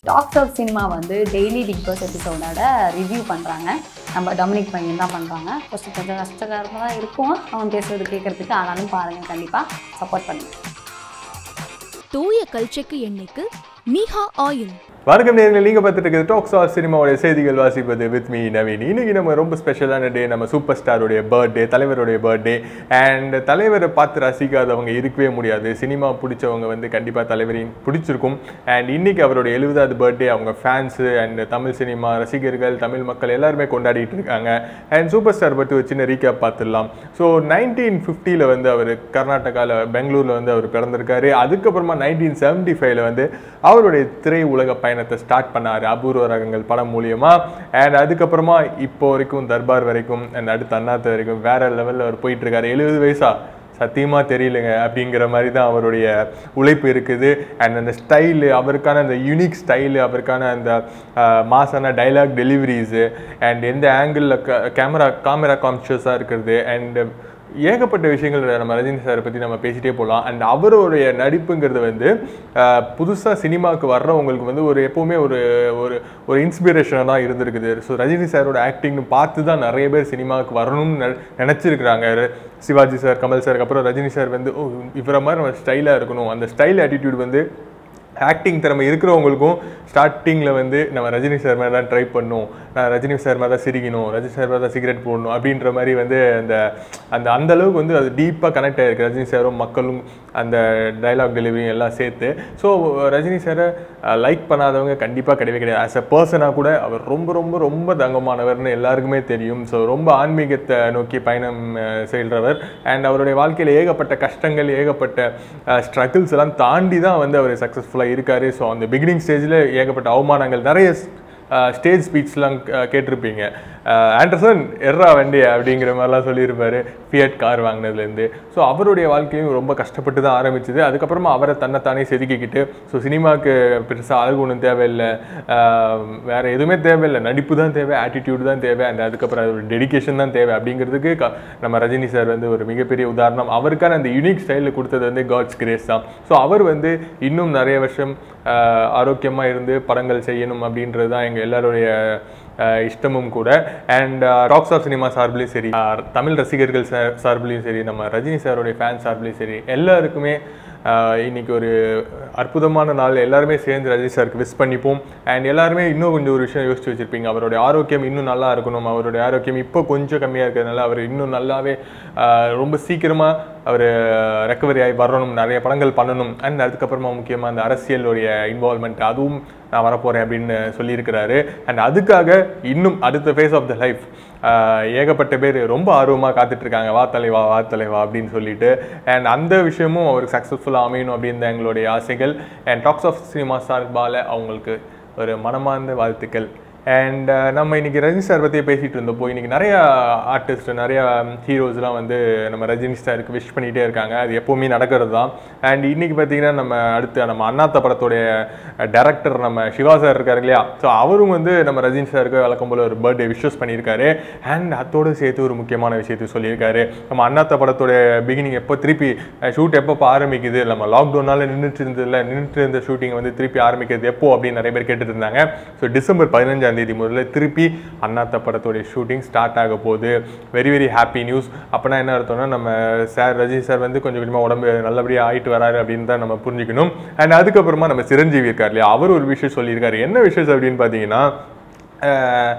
tax of cinema வந்து daily Bigg Boss எபிசோடோட review பண்ணுறாங்க நம்ம டொமினிக் பையன் தான் பண்ணுறாங்க ஃபஸ்ட்டு கொஞ்சம் கஷ்டகரமாக தான் இருக்கும் அவன் பேசுறது கேட்குறதுக்கு ஆனாலும் பாருங்கள் கண்டிப்பாக சப்போர்ட் பண்ணுங்க தூய கல்ச்செக்கு எண்ணெய்க்கு மீஹா ஆயில் வணக்கம் நேர்கள் நீங்க பார்த்துட்டு இருக்கிறது டாக்ஸ் ஆர் சினிமாவுடைய செய்திகள் வாசிப்பது வித் மீ நவீன் இன்னைக்கு நம்ம ரொம்ப ஸ்பெஷலான டே நம்ம சூப்பர் ஸ்டாருடைய பர்த்டே தலைவருடைய பர்த்டே அண்ட் தலைவரை பார்த்து ரசிக்காதவங்க இருக்கவே முடியாது சினிமா பிடிச்சவங்க வந்து கண்டிப்பாக தலைவரின் பிடிச்சிருக்கும் அண்ட் இன்னைக்கு அவருடைய எழுபதாவது பர்த்டே அவங்க ஃபேன்ஸு அண்ட் தமிழ் சினிமா ரசிகர்கள் தமிழ் மக்கள் எல்லாருமே கொண்டாடிட்டு இருக்காங்க அண்ட் சூப்பர் ஸ்டார் பற்றி ஒரு சின்ன ரீகேப் பார்த்துடலாம் ஸோ நைன்டீன் ஃபிஃப்டியில் வந்து அவர் கர்நாடகாவில் பெங்களூரில் வந்து அவர் பிறந்திருக்காரு அதுக்கப்புறமா நைன்டீன் செவன்டி ஃபைவ்ல வந்து அவருடைய திரை உலக பயணத்தை ஸ்டார்ட் பண்ணார் அபூர்வ ரகங்கள் படம் மூலியமா அண்ட் அதுக்கப்புறமா இப்போ வரைக்கும் தர்பார் வரைக்கும் அண்ட் அடுத்து அண்ணாத்த வரைக்கும் வேற லெவலில் அவர் போயிட்டு இருக்காரு எழுபது வயசா சத்தியமாக தெரியலங்க அப்படிங்கிற மாதிரி தான் அவருடைய உழைப்பு இருக்குது அண்ட் அந்த ஸ்டைலு அவருக்கான அந்த யூனிக் ஸ்டைலு அவருக்கான அந்த மாசான டைலாக் டெலிவரிஸு அண்ட் எந்த ஆங்கிளில் கேமரா கேமரா கான்ஷியஸாக இருக்கிறது அண்ட் ஏகப்பட்ட விஷயங்கள் நம்ம ரஜினி சாரை பற்றி நம்ம பேசிட்டே போகலாம் அண்ட் அவருடைய நடிப்புங்கிறது வந்து புதுசாக சினிமாவுக்கு வர்றவங்களுக்கு வந்து ஒரு எப்போவுமே ஒரு ஒரு ஒரு இன்ஸ்பிரேஷனாக தான் இருந்திருக்குது ஸோ ரஜினி சாரோட ஆக்டிங்னு பார்த்து தான் நிறைய பேர் சினிமாவுக்கு வரணும்னு நெ- நினைச்சிருக்கிறாங்க சிவாஜி சார் கமல் சாருக்கு அப்புறம் ரஜினி சார் வந்து ஓ இவரை மாதிரி நம்ம ஸ்டைலாக இருக்கணும் அந்த ஸ்டைல் ஆட்டிடியூட் வந்து ஆக்டிங் திறமை இருக்கிறவங்களுக்கும் ஸ்டார்டிங்கில் வந்து நம்ம ரஜினி சார் மாதிரி தான் ட்ரை பண்ணணும் நான் ரஜினி சார் மாதிரி தான் சிரிக்கணும் ரஜினி சார் மாதிரி தான் சிகரெட் போடணும் அப்படின்ற மாதிரி வந்து அந்த அந்த அந்த அளவுக்கு வந்து அது டீப்பாக கனெக்ட் ஆகிருக்கு ரஜினி சாரும் மக்களும் அந்த டைலாக் டெலிவரியும் எல்லாம் சேர்த்து ஸோ ரஜினி சாரை லைக் பண்ணாதவங்க கண்டிப்பாக கிடையவே கிடையாது ஆஸ் அ பர்சனாக கூட அவர் ரொம்ப ரொம்ப ரொம்ப தங்கமானவர்னு எல்லாருக்குமே தெரியும் ஸோ ரொம்ப ஆன்மீகத்தை நோக்கி பயணம் அஹ், செல்றவர் அண்ட் அவருடைய வாழ்க்கையில் ஏகப்பட்ட கஷ்டங்கள் ஏகப்பட்ட ஸ்ட்ரகிள்ஸ் எல்லாம் தாண்டி தான் வந்து அவர் சக்ஸஸ்ஃபுல்லாக இருக்காரு ஸோ அந்த பிகினிங் ஸ்டேஜில் ஏகப்பட்ட அவமானங்கள் நிறைய ஸ்டேஜ் ஸ்பீச்லாம் கேட்டிருப்பீங்க அஹ், ஆண்டர்சன் எர்ரா வண்டி அப்படிங்கிற மாதிரிலாம் சொல்லியிருப்பாரு ஃபியட் கார் வாங்கினதுலேருந்து ஸோ அவருடைய வாழ்க்கையும் ரொம்ப கஷ்டப்பட்டு தான் ஆரம்பிச்சது அதுக்கப்புறமா அவரை தன்னைத்தானே செதுக்கிக்கிட்டு ஸோ சினிமாவுக்கு பெருசாக அழகு ஒன்றும் தேவையில்லை அஹ், வேற எதுவுமே தேவையில்லை நடிப்பு தான் தேவை ஆட்டிடியூட் தான் தேவை அண்ட் அதுக்கப்புறம் அது ஒரு டெடிகேஷன் தான் தேவை அப்படிங்கிறதுக்கு க- நம்ம ரஜினி சார் வந்து ஒரு மிகப்பெரிய உதாரணம் அவருக்கான அந்த யூனிக் ஸ்டைலில் கொடுத்தது வந்து காட்ஸ் கிரேஸ் தான் ஸோ அவர் வந்து இன்னும் நிறைய வருஷம் ஆரோக்கியமாக இருந்து படங்கள் செய்யணும் அப்படின்றது தான் எங்கள் எல்லாருடைய அஹ், இஷ்டமும் கூட அண்ட் ராக்ஸ் ஆஃப் சினிமா சார்பிலையும் சரி அஹ், தமிழ் ரசிகர்கள் சார் சார்பிலையும் சரி நம்ம ரஜினி சாருடைய ஃபேன் சார்பிலையும் சரி எல்லாருக்குமே அஹ், இன்னைக்கு ஒரு அற்புதமான நாள் எல்லாருமே சேர்ந்து ரஜினி சாருக்கு விஷ் பண்ணிப்போம் அண்ட் எல்லாருமே இன்னும் கொஞ்சம் ஒரு விஷயம் யோசிச்சு வச்சிருப்பீங்க அவருடைய ஆரோக்கியம் இன்னும் நல்லா இருக்கணும் அவருடைய ஆரோக்கியம் இப்போ கொஞ்சம் கம்மியாக இருக்கிறதுனால அவர் இன்னும் நல்லாவே அஹ், ரொம்ப சீக்கிரமாக அவர் ரெக்கவரி ஆகி வரணும் நிறைய படங்கள் பண்ணணும் அண்ட் அதுக்கப்புறமா முக்கியமாக அந்த அரசியலுடைய இன்வால்மெண்ட் அதுவும் நான் வரப்போகிறேன் அப்படின்னு சொல்லியிருக்கிறாரு அண்ட் அதுக்காக இன்னும் அடுத்த ஃபேஸ் ஆஃப் த லைஃப் ஏகப்பட்ட பேர் ரொம்ப ஆர்வமாக காத்துட்டு இருக்காங்க வா தலைவா வா தலைவா அப்படின்னு சொல்லிட்டு அண்ட் அந்த விஷயமும் அவருக்கு சக்ஸஸ்ஃபுல்லாக அமையணும் அப்படின்னு தான் எங்களுடைய ஆசைகள் அண்ட் டாக்ஸ் ஆஃப் சினிமா சார்பால் அவங்களுக்கு ஒரு மனமார்ந்த வாழ்த்துக்கள் அண்ட் நம்ம இன்னைக்கு ரஜினி சார் பற்றியே பேசிகிட்டு இருந்தப்போ இன்னைக்கு நிறைய ஆர்டிஸ்ட் நிறைய ஹீரோஸ்லாம் வந்து நம்ம ரஜினி சாருக்கு விஷ் பண்ணிகிட்டே இருக்காங்க அது எப்போவுமே நடக்கிறது தான் அண்ட் இன்னைக்கு பார்த்தீங்கன்னா நம்ம அடுத்து நம்ம அண்ணாத்த படத்துடைய டேரக்டர் நம்ம சிவா சார் இருக்காரு இல்லையா ஸோ அவரும் வந்து நம்ம ரஜினி சாருக்கு வழக்கம் போல ஒரு பர்த்டே விஷஸ் பண்ணியிருக்காரு அண்ட் அதோடு சேர்த்து ஒரு முக்கியமான விஷயத்தை சொல்லியிருக்காரு நம்ம அண்ணாத்த படத்தோட பிகினிங் எப்போ திருப்பி ஷூட் எப்போ ஆரம்பிக்குது நம்ம லாக்டவுனால நின்றுட்டு இருந்ததில்ல நின்றுட்டு இருந்த ஷூட்டிங் வந்து திருப்பி ஆரம்பிக்கிறது எப்போ அப்படின்னு நிறைய பேர் கேட்டுட்டு இருந்தாங்க ஸோ டிசம்பர் பதினஞ்சாம் தேதி முதல்ல திருப்பி அண்ணாத்த படத்தோடைய ஷூட்டிங் ஸ்டார்ட் ஆக போகுது வெரி வெரி ஹாப்பி நியூஸ் அப்போனா என்ன அர்த்தம்னா நம்ம சார் ரஜினி சார் வந்து கொஞ்சம் கொஞ்சமாக உடம்பு நல்லபடியாக ஆயிட்டு வராரு அப்படின்னு தான் நம்ம புரிஞ்சுக்கணும் அண்ட் அதுக்கப்புறமா நம்ம சிரஞ்சீவி இருக்கார் இல்லையா அவர் ஒரு விஷயம் சொல்லியிருக்காரு என்ன விஷயம் அப்படின்னு பார்த்தீங்கன்னா அஹ்,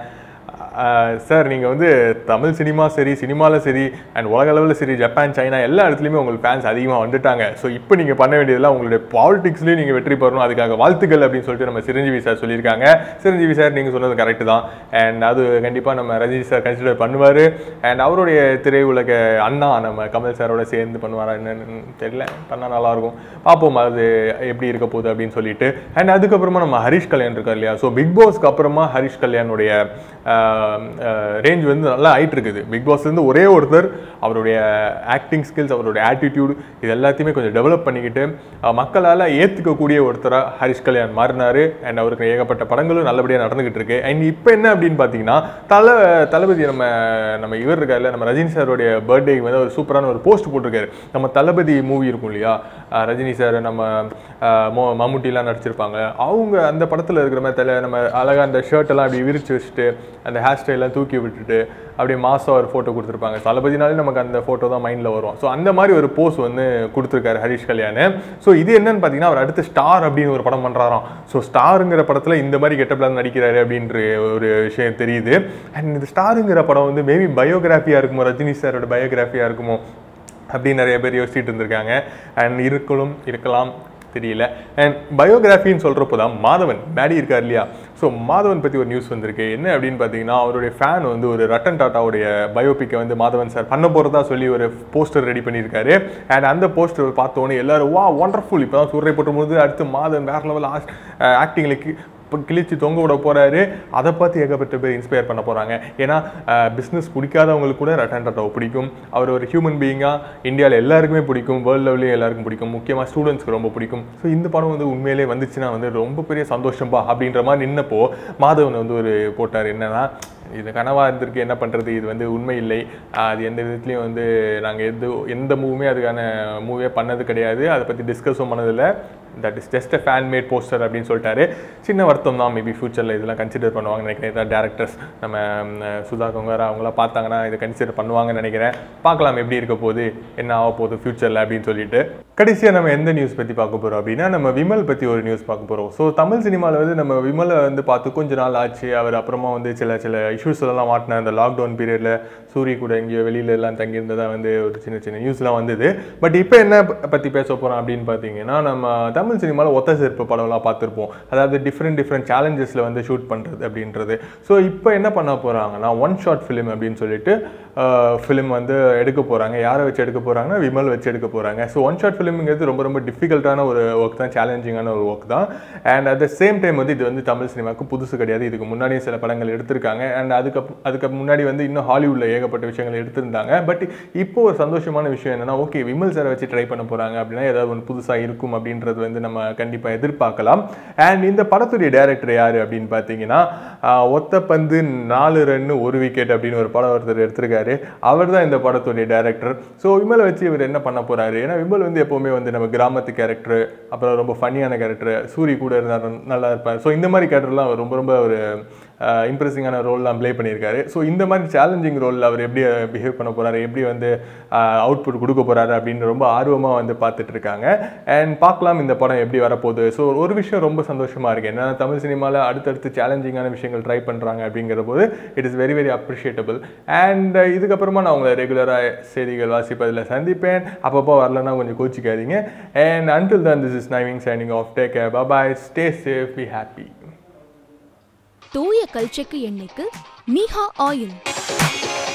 சார் நீங்கள் வந்து தமிழ் சினிமா சரி சினிமாவில் சரி அண்ட் உலக அளவில் சரி ஜப்பான் சைனா எல்லா இடத்துலையுமே உங்களுக்கு ஃபேன்ஸ் அதிகமாக வந்துட்டாங்க ஸோ இப்போ நீங்கள் பண்ண வேண்டியதெல்லாம் உங்களுடைய பாலிடிக்ஸ்லேயும் நீங்கள் வெற்றி பெறணும் அதுக்காக வாழ்த்துக்கள் அப்படின்னு சொல்லிட்டு நம்ம சிரஞ்சீவி சார் சொல்லியிருக்காங்க சிரஞ்சீவி சார் நீங்கள் சொன்னது கரெக்டு தான் அண்ட் அது கண்டிப்பாக நம்ம ரஜினி சார் கன்சிடர் பண்ணுவார் அண்ட் அவருடைய திரையுலக அண்ணா நம்ம கமல் சாரோட சேர்ந்து பண்ணுவாரா என்னன்னு தெரியல பண்ணால் நல்லாயிருக்கும் பார்ப்போம் அது எப்படி இருக்க போகுது அப்படின்னு சொல்லிட்டு அண்ட் அதுக்கப்புறமா நம்ம ஹரிஷ் கல்யாண் இருக்கார் இல்லையா ஸோ பிக் பாஸ்க்கு அப்புறமா ஹரிஷ் கல்யாணுடைய ஆஹ், ரேஞ்ச் வந்து நல்லா ஆயிட்டு இருக்குது பிக் பாஸ் வந்து ஒரே ஒருத்தர் அவருடைய ஆக்டிங் ஸ்கில்ஸ் அவருடைய ஆட்டிடியூட் இது எல்லாத்தையுமே கொஞ்சம் டெவலப் பண்ணிக்கிட்டு அஹ், மக்களால் ஏற்றுக்கக்கூடிய ஒருத்தராக ஹரிஷ் கல்யாண் மாறினாரு அண்ட் அவருக்கு ஏகப்பட்ட படங்களும் நல்லபடியாக நடந்துகிட்டு இருக்கு அண்ட் இப்போ என்ன அப்படின்னு பார்த்தீங்கன்னா தலை தளபதி நம்ம நம்ம இவர் இருக்காருல்ல நம்ம ரஜினி சாரோடைய பர்த்டேக்கு வந்து ஒரு சூப்பரான ஒரு போஸ்ட் போட்டிருக்காரு நம்ம தளபதி மூவி இருக்கும் இல்லையா அஹ், ரஜினி சார் நம்ம அஹ், மோ- மம்முட்டிலாம் நடிச்சிருப்பாங்க அவங்க அந்த படத்தில் இருக்கிற மாதிரி தலை நம்ம அழகாக அந்த ஷர்ட் எல்லாம் அப்படி விரிச்சு வச்சுட்டு அந்த ஹேர் ஸ்டைலாம் தூக்கி விட்டுட்டு அப்படியே மாசம் ஒரு ஃபோட்டோ கொடுத்துருப்பாங்க தளபதினாலே நமக்கு அந்த ஃபோட்டோ தான் மைண்டில் வரும் ஸோ அந்த மாதிரி ஒரு போஸ் வந்து கொடுத்துருக்காரு ஹரிஷ் கல்யாண் ஸோ இது என்னன்னு பார்த்தீங்கன்னா அவர் அடுத்து ஸ்டார் அப்படின்னு ஒரு படம் பண்ணுறாராம் ஸோ ஸ்டாருங்கிற படத்தில் இந்த மாதிரி கெட்டப்பில் நடிக்கிறாரு அப்படின்ற ஒரு விஷயம் தெரியுது அண்ட் இந்த ஸ்டாருங்கிற படம் வந்து மேபி பயோகிராஃபியாக இருக்குமோ ரஜினி சாரோட பயோகிராஃபியாக இருக்குமோ அப்படின்னு நிறைய பேர் யோசிச்சுட்டு இருந்திருக்காங்க அண்ட் இருக்கலும் இருக்கலாம் தெரியல அண்ட் பயோகிராஃபின்னு சொல்கிறப்போ தான் மாதவன் மேடி இருக்கார் இல்லையா ஸோ மாதவன் பற்றி ஒரு நியூஸ் வந்திருக்கு என்ன அப்படின்னு பார்த்தீங்கன்னா அவருடைய ஃபேன் வந்து ஒரு ரட்டன் டாட்டாவுடைய பயோபிக்கை வந்து மாதவன் சார் பண்ண போகிறதா சொல்லி ஒரு போஸ்டர் ரெடி பண்ணியிருக்காரு அண்ட் அந்த போஸ்டர் பார்த்தோன்னே எல்லாரும் வா ஒண்டர்ஃபுல் இப்போ தான் சூரிய போட்டும்போது அடுத்து மாதவன் வேற லெவல் ஆக்டிங்களுக்கு இப்போ கிழிச்சு தொங்க விட போறாரு அதை பார்த்து ஏகப்பட்ட பேர் இன்ஸ்பயர் பண்ண போறாங்க ஏன்னா பிஸ்னஸ் பிடிக்காதவங்களுக்கு கூட ரட்டன் டாட்டாவை பிடிக்கும் அவர் ஒரு ஹியூமன் பீயிங்காக இந்தியாவில் எல்லாருக்குமே பிடிக்கும் வேர்ல்டு லெவலையும் எல்லாருக்கும் பிடிக்கும் முக்கியமாக ஸ்டூடெண்ட்ஸ்க்கு ரொம்ப பிடிக்கும் ஸோ இந்த படம் வந்து உண்மையிலே வந்துச்சுன்னா வந்து ரொம்ப பெரிய சந்தோஷம்பா அப்படின்ற மாதிரி நின்னப்போ மாதவன் வந்து ஒரு போட்டார் என்னன்னா இது கனவாக இருந்திருக்கு என்ன பண்ணுறது இது வந்து உண்மை இல்லை ஆஹ் அது எந்த விதத்துலையும் வந்து நாங்கள் எது எந்த மூவியுமே அதுக்கான மூவியே பண்ணது கிடையாது அதை பற்றி டிஸ்கஸும் பண்ணதில்லை that is just a fan made poster அப்படின்னு சொல்லிட்டாரு சின்ன வருத்தம் தான் மேபி ஃபியூச்சரில் இதெல்லாம் கன்சிடர் பண்ணுவாங்கன்னு நினைக்கிறேன் இதான் டேரக்டர்ஸ் நம்ம ம், சுதா கொங்கரா அவங்களாம் பார்த்தாங்கன்னா இதை கன்சிடர் பண்ணுவாங்கன்னு நினைக்கிறேன் பார்க்கலாம் எப்படி இருக்க போகுது என்ன ஆக போகுது ஃபியூச்சரில் அப்படின்னு சொல்லிட்டு கடைசியாக நம்ம எந்த நியூஸ் பற்றி பார்க்க போகிறோம் அப்படின்னா நம்ம விமல் பற்றி ஒரு நியூஸ் பார்க்க போகிறோம் ஸோ தமிழ் சினிமாவில் வந்து நம்ம விமலை வந்து பார்த்து கொஞ்ச நாள் ஆச்சு அவர் அப்புறமா வந்து சில சில இஷ்யூஸ் எல்லாம் மாட்டின அந்த லாக்டவுன் பீரியடில் சூரி கூட எங்கேயோ வெளியில எல்லாம் தங்கியிருந்ததா வந்து ஒரு சின்ன சின்ன நியூஸ்லாம் வந்தது பட் இப்போ என்ன ப- பற்றி பேச போகிறோம் அப்படின்னு பார்த்தீங்கன்னா நம்ம தமிழ் சினிமாவில் ஒத்த செருப்பு படம்லாம் பார்த்துருப்போம் அதாவது டிஃப்ரெண்ட் டிஃப்ரெண்ட் சேலஞ்சஸில் வந்து ஷூட் பண்ணுறது அப்படின்றது ஸோ இப்போ என்ன பண்ண போகிறாங்கன்னா ஒன் ஷாட் ஃபிலிம் அப்படின்னு சொல்லிட்டு ஃபிலிம் வந்து எடுக்க போகிறாங்க யாரை வச்சு எடுக்க போகிறாங்கன்னா விமல் வச்சு எடுக்க போகிறாங்க ஸோ ஒன் ஷாட் ஃபிலிம்ங்கிறது ரொம்ப ரொம்ப டிஃபிகல்ட்டான ஒரு ஒர்க் தான் சேலஞ்சிங்கான ஒரு ஒர்க் தான் and at the same time வந்து இது வந்து தமிழ் சினிமாவுக்கு புதுசு கிடையாது இதுக்கு முன்னாடியே சில படங்கள் எடுத்திருக்காங்க அண்ட் அதுக்கு அதுக்கு முன்னாடி வந்து இன்னும் ஹாலிவுட்ல ஏகப்பட்ட விஷயங்கள் எடுத்திருந்தாங்க பட் இப்போ ஒரு சந்தோஷமான விஷயம் என்னன்னா ஓகே விமல் சாரை வச்சு ட்ரை பண்ண போகிறாங்க அப்படின்னா ஏதாவது ஒன்று புதுசாக இருக்கும் அப்படின்றது வந்து நம்ம கண்டிப்பாக எதிர்பார்க்கலாம் அண்ட் இந்த படத்துடைய டேரக்டர் யார் அப்படின்னு பார்த்தீங்கன்னா ஆஹ், ஒத்த பந்து நாலு ரன்னு ஒரு விக்கெட் அப்படின்னு ஒரு படம் ஒருத்தர் எடுத்திருக்காரு அவர் தான் இந்த படத்துடைய டேரக்டர் ஸோ விமலை வச்சு இவர் என்ன பண்ண போறாரு ஏன்னா விமல் வந்து எப்போவுமே வந்து நம்ம கிராமத்து கேரக்டர் அப்புறம் ரொம்ப ஃபன்னியான கேரக்டர் சூரி கூட இருந்தால் நல்லா இருப்பார் ஸோ இந்த மாதிரி கேரக்டர்லாம் அவர் ரொம்ப ரொம்ப ஒரு இம்ப்ரெசிங்கான ரோல்லாம் ப்ளே பண்ணியிருக்காரு ஸோ இந்த மாதிரி சேலஞ்சிங் ரோலில் அவர் எப்படி பிஹேவ் பண்ண போறாரு எப்படி வந்து அவுட்புட் கொடுக்க போறாரு அப்படின்னு ரொம்ப ஆர்வமாக வந்து பார்த்துட்டு இருக்காங்க அண்ட் பார்க்கலாம் இந்த படம் எப்படி வரப்போகுது ஸோ ஒரு விஷயம் ரொம்ப சந்தோஷமா இருக்கு என்னன்னா தமிழ் சினிமாவில் அடுத்தடுத்து சேலஞ்சிங்கான விஷயங்கள் ட்ரை பண்ணுறாங்க அப்படிங்கிற போது it is very very appreciable and இதுக்கப்புறமா நான் உங்களை ரெகுலராக செய்திகள் வாசிப்பதில் சந்திப்பேன் அப்பப்போ வரலன்னா கொஞ்சம் கோச்சிக்காதீங்க அண்ட் அன்டில் தான் திஸ் இஸ் நைவிங் signing off take bye stay safe be happy தூய கல்ச்செக்கு எண்ணெய்க்கு மீஹா ஆயில்